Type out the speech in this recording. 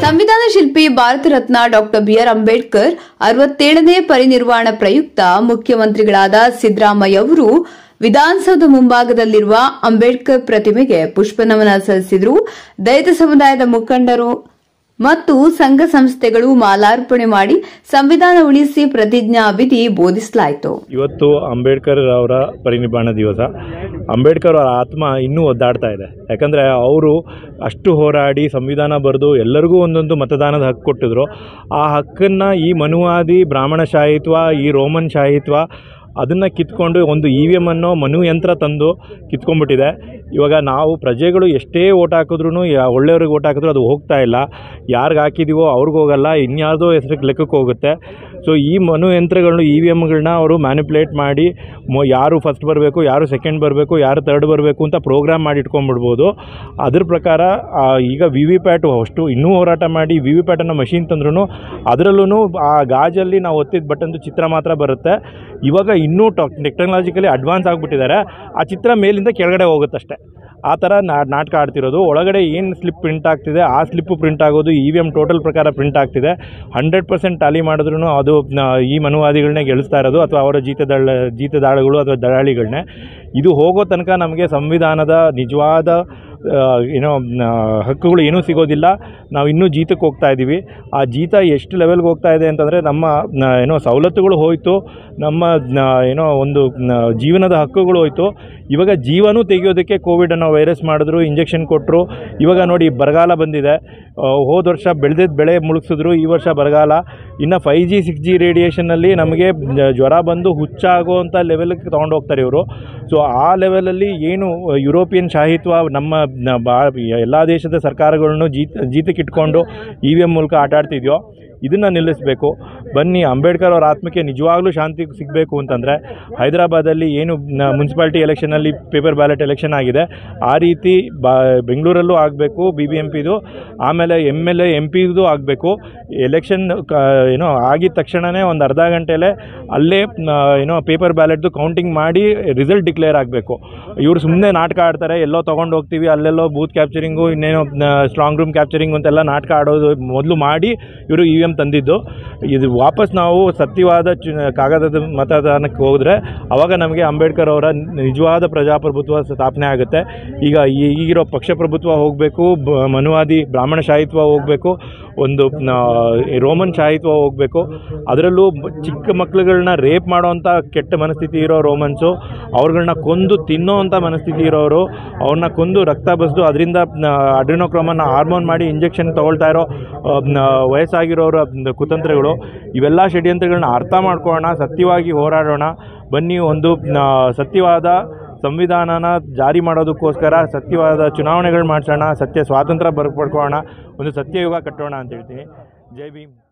ಸಂವಿಧಾನ ಶಿಲ್ಪಿ Bharat Ratna doctor BR Ambedkar ಅರವತ್ತೇಳನೇ ಪರಿನಿರ್ವಾಣ ಪ್ರಯುಕ್ತ ಮುಖ್ಯಮಂತ್ರಿಗಳಾದ ಸಿದ್ದರಾಮಯ್ಯ ಅವರು ವಿಧಾನಸೌಧ ಮುಂಭಾಗದಲ್ಲಿರುವ ಅಂಬೇಡ್ಕರ್ ಪ್ರತಿಮೆಗೆ ಪುಷ್ಪನಮನ ಸಲ್ಲಿಸಿದರು ದಲಿತ ಸಮುದಾಯದ ಮುಖಂಡರು ಮತ್ತು ಸಂಘ ಸಂಸ್ಥೆಗಳು ಮಾಲಾರ್ಪಣೆ ಮಾಡಿ ಸಂವಿಧಾನ ಉಳಿಸಿ ಪ್ರತಿಜ್ಞಾ ವಿಧಿ ಬೋಧಿಸಲಾಯಿತು ಇವತ್ತು ಅಂಬೇಡ್ಕರ್ ಅವರ ಪರಿನಿರ್ವಾಣ ದಿವಸ ಅಂಬೇಡ್ಕರ್ ಅವರ ಆತ್ಮ ಇನ್ನೂ ಒದ್ದಾಡ್ತಾ ಇದೆ ಯಾಕಂದರೆ ಅವರು ಅಷ್ಟು ಹೋರಾಡಿ ಸಂವಿಧಾನ ಬರೆದು ಎಲ್ಲರಿಗೂ ಒಂದೊಂದು ಮತದಾನದ ಹಕ್ಕು ಕೊಟ್ಟಿದ್ರು ಆ ಹಕ್ಕನ್ನು ಈ ಮನುವಾದಿ ಬ್ರಾಹ್ಮಣ ಶಾಹಿತ್ವ ಈ ರೋಮನ್ ಶಾಹಿತ್ವ ಅದನ್ನು ಕಿತ್ಕೊಂಡು ಒಂದು ಇ ವಿ ಎಮ್ಮನ್ನು ಮನು ಯಂತ್ರ ತಂದು ಕಿತ್ಕೊಂಡ್ಬಿಟ್ಟಿದೆ ಇವಾಗ ನಾವು ಪ್ರಜೆಗಳು ಎಷ್ಟೇ ಓಟ್ ಹಾಕಿದ್ರು ಒಳ್ಳೆಯವ್ರಿಗೆ ಓಟ್ ಹಾಕಿದ್ರು ಅದು ಹೋಗ್ತಾ ಇಲ್ಲ ಯಾರಿಗೆ ಹಾಕಿದೀವೋ ಅವ್ರಿಗೆ ಹೋಗಲ್ಲ ಇನ್ಯಾವುದೋ ಹೆಸ್ರಿಗೆ ಲೆಕ್ಕಕ್ಕೆ ಹೋಗುತ್ತೆ ಸೊ ಈ ಮನು ಯಂತ್ರಗಳನ್ನ ಇ ವಿ ಎಮ್ಗಳನ್ನ ಅವರು ಮ್ಯಾನಿಪ್ಯುಲೇಟ್ ಮಾಡಿ ಮೊ ಯಾರು ಫಸ್ಟ್ ಬರಬೇಕು ಯಾರು ಸೆಕೆಂಡ್ ಬರಬೇಕು ಯಾರು ತರ್ಡ್ ಬರಬೇಕು ಅಂತ ಪ್ರೋಗ್ರಾಮ್ ಮಾಡಿ ಇಟ್ಕೊಂಡ್ಬಿಡ್ಬೋದು ಅದ್ರ ಪ್ರಕಾರ ಆ, ಈಗ ವಿ ವಿ ಪ್ಯಾಟು ಅಷ್ಟು ಇನ್ನೂ ಹೋರಾಟ ಮಾಡಿ ವಿ ವಿ ಪ್ಯಾಟನ್ನು ಮಷಿನ್ ತಂದ್ರೂ ಅದರಲ್ಲೂ ಆ ಗಾಜಲ್ಲಿ ನಾವು ಒತ್ತಿದ ಬಟನ್ದು ಚಿತ್ರ ಮಾತ್ರ ಬರುತ್ತೆ ಇವಾಗ ಇನ್ನೂ ಟೆಕ್ನಾಲಜಿಕಲಿ ಅಡ್ವಾನ್ಸ್ ಆಗಿಬಿಟ್ಟಿದ್ದಾರೆ ಆ ಚಿತ್ರ ಮೇಲಿಂದ ಕೆಳಗಡೆ ಹೋಗುತ್ತಷ್ಟೆ ಆ ಥರ ನಾ- ನಾಟಕ ಆಡ್ತಿರೋದು ಒಳಗಡೆ ಏನು ಸ್ಲಿಪ್ ಪ್ರಿಂಟ್ ಆಗ್ತಿದೆ ಆ ಸ್ಲಿಪ್ಪು ಪ್ರಿಂಟ್ ಆಗೋದು ಇ ವಿ ಎಮ್ ಟೋಟಲ್ ಪ್ರಕಾರ ಪ್ರಿಂಟ್ ಆಗ್ತಿದೆ ಹಂಡ್ರೆಡ್ ಪರ್ಸೆಂಟ್ ಟಾಲಿ ಮಾಡಿದ್ರು ಅದು ನ- ಈ ಮನುವಾದಿಗಳನ್ನೇ ಗೆಲ್ಲಿಸ್ತಾ ಇರೋದು ಅಥವಾ ಅವರ ಜೀತದಳ ಜೀತದಾಳುಗಳು ಅಥವಾ ದಳಾಳಿಗಳನ್ನೇ ಇದು ಹೋಗೋ ತನಕ ನಮಗೆ ಸಂವಿಧಾನದ ನಿಜವಾದ ಆ, ಏನೋ ನ- ಹಕ್ಕುಗಳು ಏನೂ ಸಿಗೋದಿಲ್ಲ ನಾವು ಇನ್ನೂ ಜೀತಕ್ಕೆ ಹೋಗ್ತಾ ಇದ್ದೀವಿ ಆ ಜೀತ ಎಷ್ಟು ಲೆವೆಲ್ಗೆ ಹೋಗ್ತಾ ಇದೆ ಅಂತಂದರೆ ನಮ್ಮ ನ- ಏನೋ ಸವಲತ್ತುಗಳು ಹೋಯಿತು ನಮ್ಮ ನ- ಏನೋ ಒಂದು ನ- ಜೀವನದ ಹಕ್ಕುಗಳು ಹೋಯಿತು ಇವಾಗ ಜೀವನೂ ತೆಗೆಯೋದಕ್ಕೆ ಕೋವಿಡ್ ಅನ್ನೋ ವೈರಸ್ ಮಾಡಿದ್ರು ಇಂಜೆಕ್ಷನ್ ಕೊಟ್ಟರು ಇವಾಗ ನೋಡಿ ಬರಗಾಲ ಬಂದಿದೆ ಹೋದ ವರ್ಷ ಬೆಳೆದಿದ್ದ ಬೆಳೆ ಮುಳುಗಿಸಿದ್ರು ಈ ವರ್ಷ ಬರಗಾಲ ಇನ್ನು ಫೈ ಜಿ ಸಿಕ್ಸ್ ಜಿ ರೇಡಿಯೇಷನ್ನಲ್ಲಿ ನಮಗೆ ಜ್ವರ ಬಂದು ಹುಚ್ಚಾಗುವಂಥ ಲೆವೆಲ್ಗೆ ತೊಗೊಂಡು ಹೋಗ್ತಾರೆ ಇವರು ಸೊ ಆ ಲೆವೆಲಲ್ಲಿ ಏನು ಯುರೋಪಿಯನ್ ಶಾಹಿತ್ವ ನಮ್ಮ ನ- ಬಾ ಎಲ್ಲ ದೇಶದ ಸರ್ಕಾರಗಳನ್ನು ಜೀತ ಜೀತಕ್ಕೆ ಇಟ್ಕೊಂಡು ಇ ವಿ ಎಮ್ ಮೂಲಕ ಆಟ ಆಡ್ತಿದ್ಯೋ ಇದನ್ನು ನಿಲ್ಲಿಸಬೇಕು ಬನ್ನಿ ಅಂಬೇಡ್ಕರ್ ಅವರ ಆತ್ಮಕ್ಕೆ ನಿಜವಾಗ್ಲೂ ಶಾಂತಿ ಸಿಗಬೇಕು ಅಂತಂದರೆ ಹೈದರಾಬಾದಲ್ಲಿ ಏನು ಮುನ್ಸಿಪಾಲ್ಟಿ ಎಲೆಕ್ಷನಲ್ಲಿ ಪೇಪರ್ ಬ್ಯಾಲೆಟ್ ಎಲೆಕ್ಷನ್ ಆಗಿದೆ ಆ ರೀತಿ ಬಾ ಬೆಂಗಳೂರಲ್ಲೂ ಆಗಬೇಕು ಬಿ ಬಿ ಎಂ ಪಿದು ಆಮೇಲೆ ಎಮ್ ಎಲ್ ಎ ಎಂ ಪಿದು ಆಗಬೇಕು ಎಲೆಕ್ಷನ್ ಕ ಏನೋ ಆಗಿದ ತಕ್ಷಣವೇ ಒಂದು ಅರ್ಧ ಗಂಟೆಲೇ ಅಲ್ಲೇ ನ- ಏನೋ ಪೇಪರ್ ಬ್ಯಾಲೆಟ್ದು ಕೌಂಟಿಂಗ್ ಮಾಡಿ ರಿಸಲ್ಟ್ ಡಿಕ್ಲೇರ್ ಆಗಬೇಕು ಇವರು ಸುಮ್ಮನೆ ನಾಟಕ ಆಡ್ತಾರೆ ಎಲ್ಲೋ ತೊಗೊಂಡು ಹೋಗ್ತೀವಿ ಅಲ್ಲೆಲ್ಲೋ ಬೂತ್ ಕ್ಯಾಪ್ಚರಿಂಗು ಇನ್ನೇನೋ ಸ್ಟ್ರಾಂಗ್ ರೂಮ್ ಕ್ಯಾಪ್ಚರಿಂಗ್ ಅಂತೆಲ್ಲ ನಾಟಕ ಆಡೋದು ಮೊದಲು ಮಾಡಿ ಇವರು ಇ ವಿ ಎಮ್ ತಂದಿದ್ದು ಇದು ವಾಪಸ್ ನಾವು ಸತ್ಯವಾದ ಚು ಕಾಗದದ ಮತದಾನಕ್ಕೆ ಹೋದರೆ ಅವಾಗ ನಮಗೆ ಅಂಬೇಡ್ಕರ್ ಅವರ ನಿಜವಾದ ಪ್ರಜಾಪ್ರಭುತ್ವ ಸ್ಥಾಪನೆ ಆಗುತ್ತೆ ಈಗ ಈ- ಈಗಿರೋ ಪಕ್ಷಪ್ರಭುತ್ವ ಹೋಗಬೇಕು ಮನುವಾದಿ ಬ್ರಾಹ್ಮಣ ಶಾಹಿತ್ವ ಹೋಗಬೇಕು ಒಂದು ನ- ರೋಮನ್ ಶಾಹಿತ್ವ ಹೋಗಬೇಕು ಅದರಲ್ಲೂ ಬ- ಚಿಕ್ಕ ಮಕ್ಳುಗಳನ್ನ ರೇಪ್ ಮಾಡೋವಂಥ ಕೆಟ್ಟ ಮನಸ್ಥಿತಿ ಇರೋ ರೋಮನ್ಸು ಅವ್ರುಗಳ್ನ ಕೊಂದು ತಿನ್ನೋವಂಥ ಮನಸ್ಥಿತಿ ಇರೋರು ಅವ್ರನ್ನ ಕೊಂದು ರಕ್ತ ಬಸ್ದು ಅದರಿಂದ ಅಡ್ರಿನೋಕ್ರೋಮನ್ನ ಹಾರ್ಮೋನ್ ಮಾಡಿ ಇಂಜೆಕ್ಷನ್ ತಗೊಳ್ತಾ ಇರೋ ಆ, ನ- ವಯಸ್ಸಾಗಿರೋರ ನ- ಕುತಂತ್ರಗಳು ಇವೆಲ್ಲ ಷಡ್ಯಂತ್ರಗಳನ್ನ ಅರ್ಥ ಮಾಡ್ಕೊಳ್ಳೋಣ ಸತ್ಯವಾಗಿ ಹೋರಾಡೋಣ ಬನ್ನಿ ಒಂದು ನ- ಸತ್ಯವಾದ ಸಂವಿಧಾನನ ಜಾರಿ ಮಾಡೋದಕ್ಕೋಸ್ಕರ ಸತ್ಯವಾದ ಚುನಾವಣೆಗಳು ಮಾಡಿಸೋಣ ಸತ್ಯ ಸ್ವಾತಂತ್ರ್ಯ ಬರ್ ಪಡ್ಕೊಳ್ಳೋಣ ಒಂದು ಸತ್ಯಯುಗ ಕಟ್ಟೋಣ ಅಂತ ಹೇಳ್ತೀನಿ ಜೈ ಭೀಮ್